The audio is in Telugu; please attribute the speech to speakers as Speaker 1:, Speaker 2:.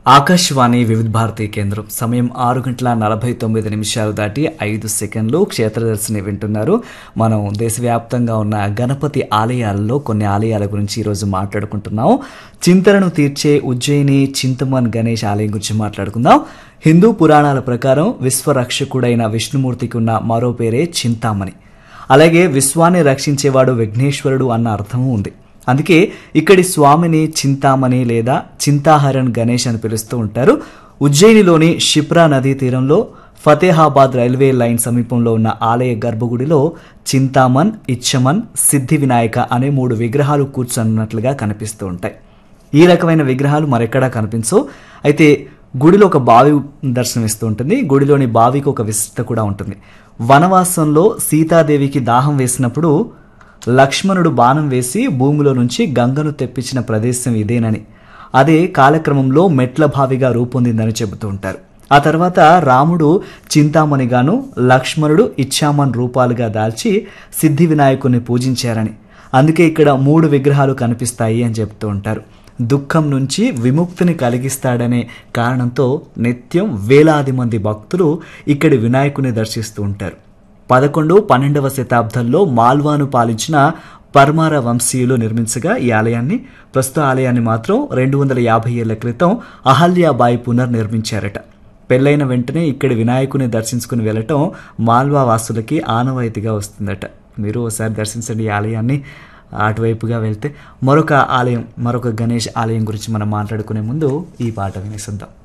Speaker 1: ఆకాశవాణి వివిధ భారతి కేంద్రం సమయం ఆరు గంటల నలభై తొమ్మిది నిమిషాలు దాటి ఐదు సెకండ్లు క్షేత్రదర్శిని వింటున్నారు మనం దేశవ్యాప్తంగా ఉన్న గణపతి ఆలయాలలో కొన్ని ఆలయాల గురించి ఈరోజు మాట్లాడుకుంటున్నాం చింతనను తీర్చే ఉజ్జయిని చింతమన్ గణేష్ ఆలయం గురించి మాట్లాడుకుందాం హిందూ పురాణాల ప్రకారం విశ్వరక్షకుడైన విష్ణుమూర్తికి ఉన్న మరో పేరే చింతామణి అలాగే విశ్వాన్ని రక్షించేవాడు విఘ్నేశ్వరుడు అన్న అర్థము ఉంది అందుకే ఇక్కడి స్వామిని చింతామణి లేదా చింతాహరణ్ గణేష్ అని పిలుస్తూ ఉంటారు ఉజ్జయినిలోని షిప్రా నదీ తీరంలో ఫతేహాబాద్ రైల్వే లైన్ సమీపంలో ఉన్న ఆలయ గర్భగుడిలో చింతామన్ ఇచ్చమన్ సిద్ధి వినాయక అనే మూడు విగ్రహాలు కూర్చున్నట్లుగా కనిపిస్తూ ఉంటాయి ఈ రకమైన విగ్రహాలు మరెక్కడా కనిపించవు అయితే గుడిలో ఒక బావి దర్శనమిస్తూ ఉంటుంది గుడిలోని బావికి ఒక విశిష్టత కూడా ఉంటుంది వనవాసంలో సీతాదేవికి దాహం వేసినప్పుడు లక్ష్మణుడు బాణం వేసి భూమిలో నుంచి గంగను తెప్పించిన ప్రదేశం ఇదేనని అదే కాలక్రమంలో మెట్ల బావిగా రూపొందిందని చెబుతూ ఉంటారు ఆ తర్వాత రాముడు చింతామణిగాను లక్ష్మణుడు ఇచ్చామన్ రూపాలుగా దాల్చి సిద్ధి వినాయకుని పూజించారని అందుకే ఇక్కడ మూడు విగ్రహాలు కనిపిస్తాయి అని చెప్తూ ఉంటారు దుఃఖం నుంచి విముక్తిని కలిగిస్తాడనే కారణంతో నిత్యం వేలాది మంది భక్తులు ఇక్కడి వినాయకుని దర్శిస్తూ ఉంటారు పదకొండు పన్నెండవ శతాబ్దంలో మాల్వాను పాలించిన పర్మార వంశీయులు నిర్మించగా ఈ ఆలయాన్ని ప్రస్తుత ఆలయాన్ని మాత్రం రెండు వందల యాభై ఏళ్ల క్రితం అహల్యాబాయి పునర్నిర్మించారట పెళ్ళైన వెంటనే ఇక్కడి వినాయకుని దర్శించుకుని వెళ్ళటం మాల్వా వాసులకి ఆనవాయితీగా వస్తుందట మీరు ఒకసారి దర్శించండి ఈ ఆలయాన్ని అటువైపుగా వెళ్తే మరొక ఆలయం మరొక గణేష్ ఆలయం గురించి మనం మాట్లాడుకునే ముందు ఈ పాట వినేసిద్దాం